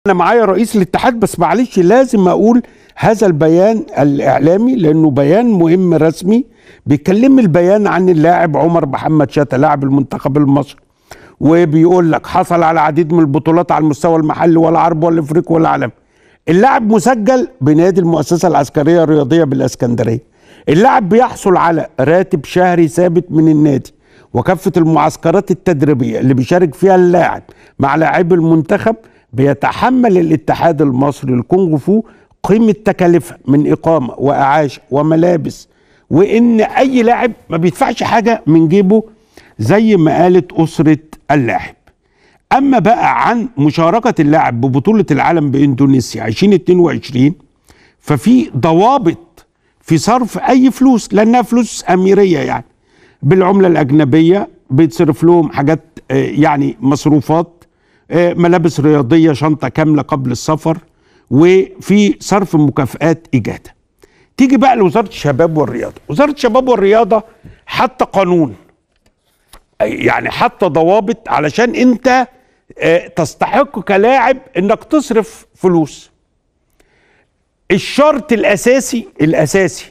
انا معايا رئيس الاتحاد بس معلش لازم اقول هذا البيان الاعلامي لانه بيان مهم رسمي بيتكلم البيان عن اللاعب عمر محمد شاتا لاعب المنتخب المصري وبيقول لك حصل على عديد من البطولات على المستوى المحلي والعربي والافريقي والعالمي اللاعب مسجل بنادي المؤسسه العسكريه الرياضيه بالاسكندريه اللاعب بيحصل على راتب شهري ثابت من النادي وكافه المعسكرات التدريبيه اللي بيشارك فيها اللاعب مع لاعبي المنتخب بيتحمل الاتحاد المصري للكونغ فو قيمه تكاليفها من اقامه واعاشه وملابس وان اي لاعب ما بيدفعش حاجه من جيبه زي ما قالت اسره اللاعب اما بقى عن مشاركه اللاعب ببطوله العالم باندونيسيا 2022 ففي ضوابط في صرف اي فلوس لانها فلوس اميريه يعني بالعمله الاجنبيه بيتصرف لهم حاجات آه، يعني مصروفات آه، ملابس رياضيه شنطه كامله قبل السفر وفي صرف مكافآت اجاده تيجي بقى لوزاره الشباب والرياضه وزاره الشباب والرياضه حتى قانون يعني حتى ضوابط علشان انت آه، تستحق كلاعب انك تصرف فلوس الشرط الاساسي الاساسي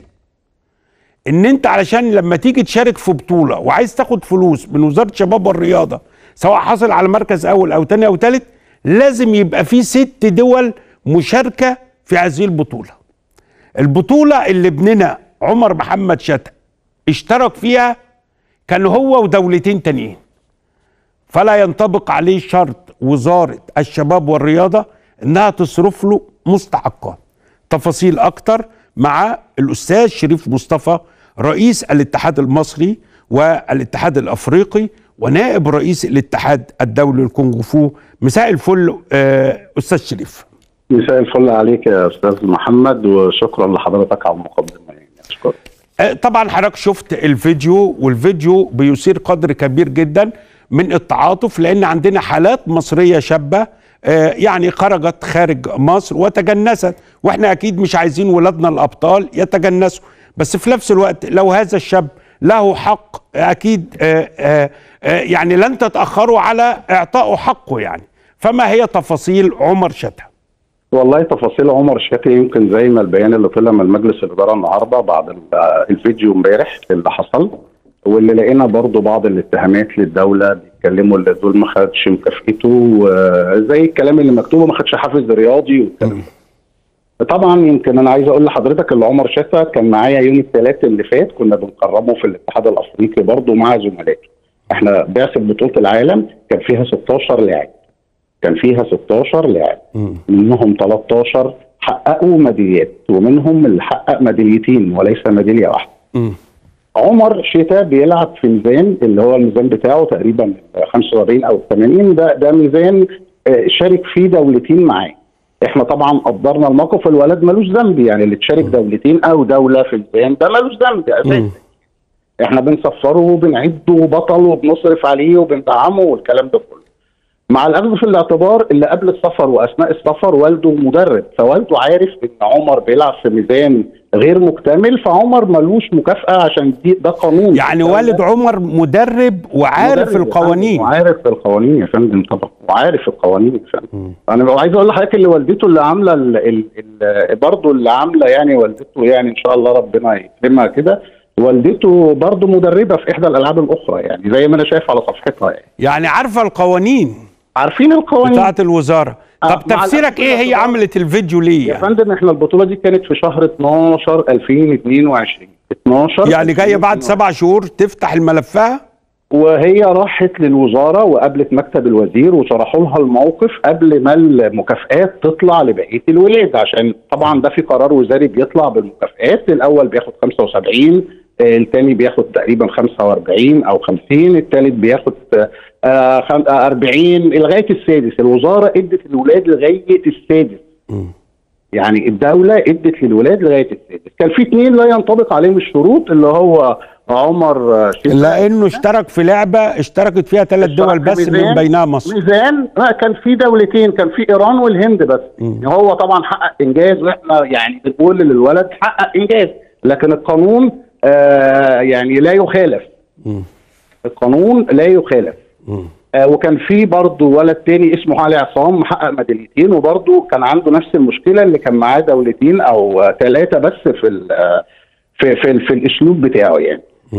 ان انت علشان لما تيجي تشارك في بطوله وعايز تاخد فلوس من وزاره الشباب والرياضه سواء حصل على مركز اول او تاني او تالت لازم يبقى في ست دول مشاركه في هذه البطوله البطوله اللي ابننا عمر محمد شتا اشترك فيها كان هو ودولتين تانيين فلا ينطبق عليه شرط وزارة الشباب والرياضة انها تصرف له مستحقات تفاصيل اكتر مع الاستاذ شريف مصطفى رئيس الاتحاد المصري والاتحاد الافريقي ونائب رئيس الاتحاد الدولي الكونغ فو مساء الفل آه، استاذ شريف مساء الفل عليك يا استاذ محمد وشكرا لحضرتك على المقدمه يعني اشكرك آه، طبعا حضرتك شفت الفيديو والفيديو بيثير قدر كبير جدا من التعاطف لان عندنا حالات مصريه شابه آه، يعني خرجت خارج مصر وتجنست واحنا اكيد مش عايزين ولادنا الابطال يتجنسوا بس في نفس الوقت لو هذا الشاب له حق اكيد آه، آه، آه، يعني لن تتاخروا على اعطائه حقه يعني فما هي تفاصيل عمر شتا والله تفاصيل عمر شكلي يمكن زي ما البيان اللي طلع من مجلس الاداره النهارده بعد ال- الفيديو امبارح اللي حصل واللي لقينا برضو بعض الاتهامات للدوله بيتكلموا اللي دول ما خدش مكافئته وزي الكلام اللي مكتوب ما خدش حافز رياضي والكلام ده. طبعا يمكن انا عايز اقول لحضرتك اللي عمر شتا كان معايا يوم الثلاث اللي فات كنا بنكرمه في الاتحاد الافريقي برضو مع زملائه احنا بعثه بطوله العالم كان فيها 16 لاعب كان فيها 16 لاعب منهم 13 حققوا ميداليات ومنهم اللي حقق ميداليتين وليس ميداليه واحده عمر شتا بيلعب في ميزان اللي هو الميزان بتاعه تقريبا 45 او 80 ده ده ميزان آه، شارك فيه دولتين معاه احنا طبعا قدرنا الموقف الولد ملوش ذنب يعني اللي تشارك دولتين او دوله في الميزان ده ملوش ذنب اساسا احنا بنسفره وبنعده بطل وبنصرف عليه وبندعمه والكلام ده كله مع الاخذ في الاعتبار اللي قبل السفر واثناء السفر والده مدرب فوالده عارف ان عمر بيلعب في ميزان غير مكتمل فعمر ملوش مكافاه عشان دي ده قانون يعني والد عمر مدرب وعارف مدرب يا القوانين فندم، وعارف القوانين يا فندم طبعا وعارف القوانين يا فندم انا بقى عايز اقول لحضرتك اللي والدته اللي عامله ال ال ال برضه اللي عامله يعني والدته يعني ان شاء الله ربنا يكرمها كده والدته برضه مدربه في احدى الالعاب الاخرى يعني زي ما انا شايف على صفحتها يعني يعني عارفه القوانين عارفين القوانين بتاعت الوزاره آه، طب مع تفسيرك الأسف ايه هي طبعاً. عملت الفيديو ليه يا يعني, فندم احنا البطوله دي كانت في شهر 12 2022 12 يعني جايه بعد سبع شهور تفتح الملفها وهي راحت للوزاره وقابلت مكتب الوزير وشرحوا لها الموقف قبل ما المكافئات تطلع لبقيه الولاد عشان طبعا ده في قرار وزاري بيطلع بالمكافئات الاول بياخد 75 آه، الثاني بياخد تقريبا 45 او 50 الثالث بياخد آه، خم- آه، 40 لغايه السادس الوزاره ادت الولاد لغايه السادس يعني الدولة ادت للولاد لغاية السادس كان في اثنين لا ينطبق عليهم الشروط اللي هو عمر آه، شيخ لانه اشترك في لعبه اشتركت فيها ثلاث اشترك دول في بس من ميزان- بينها مصر ميزان لا كان في دولتين كان في ايران والهند بس يعني هو طبعا حقق انجاز واحنا يعني بنقول للولد حقق انجاز لكن القانون آه يعني لا يخالف القانون لا يخالف آه وكان في برضه ولد تاني اسمه علي عصام محقق ميداليتين وبرضه كان عنده نفس المشكله اللي كان معاه دولتين او ثلاثه بس في ال في في, في الاسلوب بتاعه يعني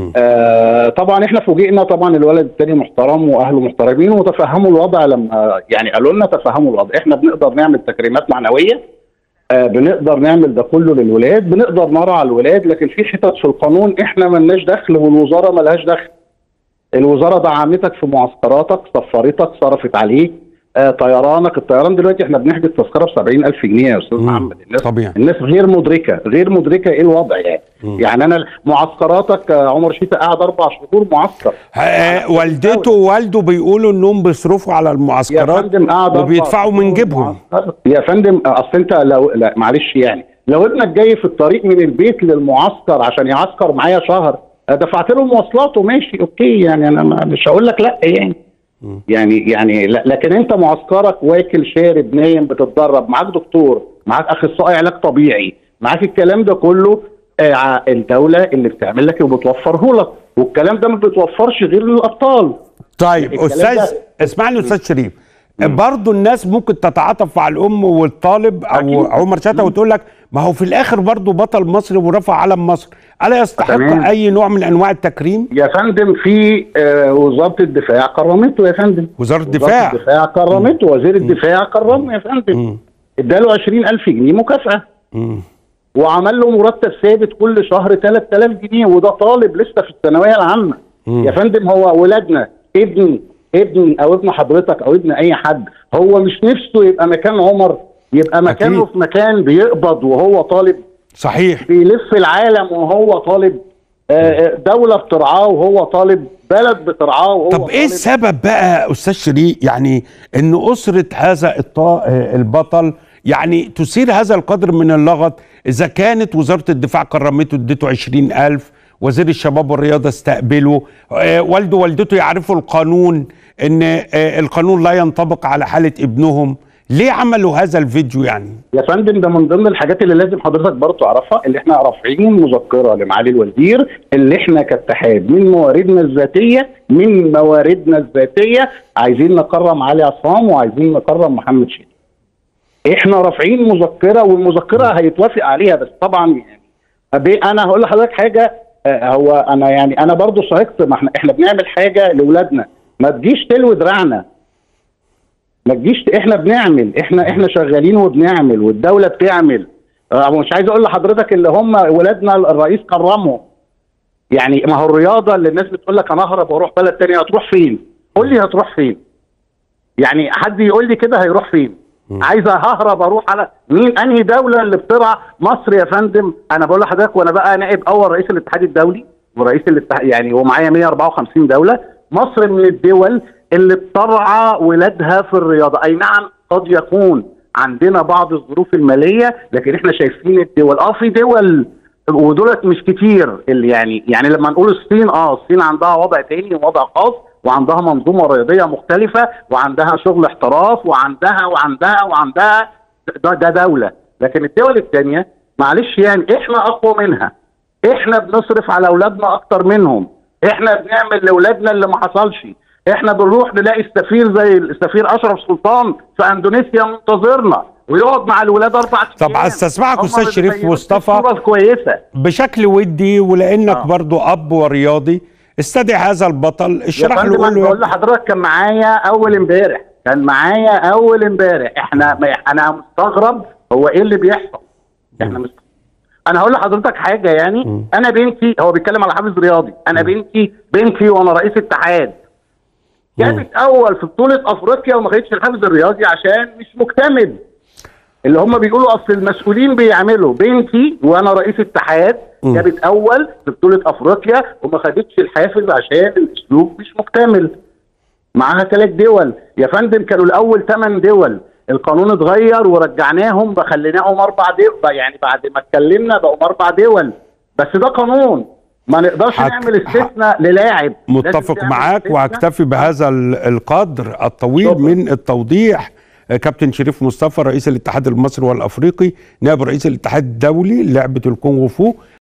آه طبعا احنا فوجئنا طبعا الولد التاني محترم واهله محترمين وتفهموا الوضع لما يعني قالوا لنا تفهموا الوضع احنا بنقدر نعمل تكريمات معنويه آه بنقدر نعمل ده كله للولاد بنقدر نرعى الولاد لكن في حتت في القانون احنا ملناش دخل والوزاره ملهاش دخل الوزاره دعمتك في معسكراتك سفرتك صرفت عليك آه طيرانك الطيران دلوقتي احنا بنحجز تذكره ب 70000 جنيه يا استاذ محمد الناس طبيعي. الناس غير مدركه غير مدركه ايه الوضع يعني مم. يعني انا معسكراتك آه عمر شيتا قاعد اربع شهور معسكر آه والدته ووالده بيقولوا انهم بيصرفوا على المعسكرات يا فندم قاعد وبيدفعوا من جيبهم يا فندم اصل انت لو لا معلش يعني لو ابنك جاي في الطريق من البيت للمعسكر عشان يعسكر معايا شهر دفعت له مواصلاته ماشي اوكي يعني انا مش هقول لك لا يعني يعني يعني لكن انت معسكرك واكل شارب نايم بتتدرب معاك دكتور معاك اخصائي علاج طبيعي معاك الكلام ده كله آه الدوله اللي بتعمل لك وبتوفره لك والكلام ده ما بيتوفرش غير للابطال طيب استاذ اسمعني استاذ شريف برضه الناس ممكن تتعاطف مع الام والطالب او أكيد. عمر شتا وتقول لك ما هو في الاخر برضه بطل مصري ورفع علم مصر الا يستحق تمام. اي نوع من انواع التكريم يا فندم في آه وزاره الدفاع كرمته يا فندم وزاره الدفاع وزاره الدفاع كرمته وزير الدفاع كرمه يا فندم اداله 20000 جنيه مكافاه مم. وعمل له مرتب ثابت كل شهر 3000 جنيه وده طالب لسه في الثانويه العامه مم. يا فندم هو ولادنا ابني ابني او ابن حضرتك او ابن اي حد هو مش نفسه يبقى مكان عمر يبقى مكانه أكيد. في مكان بيقبض وهو طالب صحيح بيلف العالم وهو طالب دولة بترعاه وهو طالب بلد بترعاه وهو طب ايه السبب بقى استاذ شريق يعني ان اسرة هذا البطل يعني تثير هذا القدر من اللغط اذا كانت وزارة الدفاع كرمته اديته عشرين الف وزير الشباب والرياضة استقبله آه والده والدته يعرفوا القانون ان آه القانون لا ينطبق على حالة ابنهم ليه عملوا هذا الفيديو يعني؟ يا فندم ده من ضمن الحاجات اللي لازم حضرتك برضه تعرفها اللي احنا رافعين مذكره لمعالي الوزير اللي احنا كاتحاد من مواردنا الذاتيه من مواردنا الذاتيه عايزين نكرم علي عصام وعايزين نكرم محمد شيخ. احنا رافعين مذكره والمذكره هيتوافق عليها بس طبعا يعني انا هقول لحضرتك حاجه هو انا يعني انا برضه صعقت ما احنا احنا بنعمل حاجه لاولادنا ما تجيش تلوي دراعنا ما تجيش احنا بنعمل احنا احنا شغالين وبنعمل والدوله بتعمل مش عايز اقول لحضرتك اللي هم ولادنا الرئيس كرمهم يعني ما هو الرياضه اللي الناس بتقول لك انا اهرب واروح بلد تاني هتروح فين؟ قول لي هتروح فين؟ يعني حد يقول لي كده هيروح فين؟ عايز اهرب اروح على مين انهي دوله اللي بترعى مصر يا فندم انا بقول لحضرتك وانا بقى نائب اول رئيس الاتحاد الدولي ورئيس الاتحاد يعني ومعايا 154 دوله مصر من الدول اللي بترعى ولادها في الرياضه اي نعم قد يكون عندنا بعض الظروف الماليه لكن احنا شايفين الدول اه في دول ودولت مش كتير اللي يعني يعني لما نقول الصين اه الصين عندها وضع تاني ووضع خاص وعندها منظومه رياضيه مختلفه وعندها شغل احتراف وعندها وعندها وعندها ده, ده دوله لكن الدول الثانيه معلش يعني احنا اقوى منها احنا بنصرف على اولادنا اكتر منهم احنا بنعمل لاولادنا اللي ما حصلش احنا بنروح نلاقي السفير زي السفير اشرف سلطان في اندونيسيا منتظرنا ويقعد مع الولاد اربع طب استسمعك استاذ شريف مصطفى كويسه بشكل ودي ولانك آه. برضو اب ورياضي استدعي هذا البطل اشرح له قول له بقول لحضرتك كان معايا اول امبارح كان معايا اول امبارح احنا انا مستغرب هو ايه اللي بيحصل احنا مست... انا هقول لحضرتك حاجه يعني م. انا بنتي هو بيتكلم على حافظ رياضي انا م. بنتي بنتي وانا رئيس اتحاد جابت اول في بطوله افريقيا وما خدتش الحافز الرياضي عشان مش مكتمل اللي هم بيقولوا اصل المسؤولين بيعملوا بنتي وانا رئيس اتحاد جابت اول في بطوله افريقيا وما خدتش الحافز عشان الاسلوب مش مكتمل معاها ثلاث دول يا فندم كانوا الاول ثمان دول القانون اتغير ورجعناهم بخليناهم اربع دول يعني بعد ما اتكلمنا بقوا اربع دول بس ده قانون ما نقدرش حك... نعمل استثناء للاعب متفق معاك وهكتفي بهذا القدر الطويل شكرا. من التوضيح كابتن شريف مصطفى رئيس الاتحاد المصري والافريقي نائب رئيس الاتحاد الدولي لعبه الكونغ فو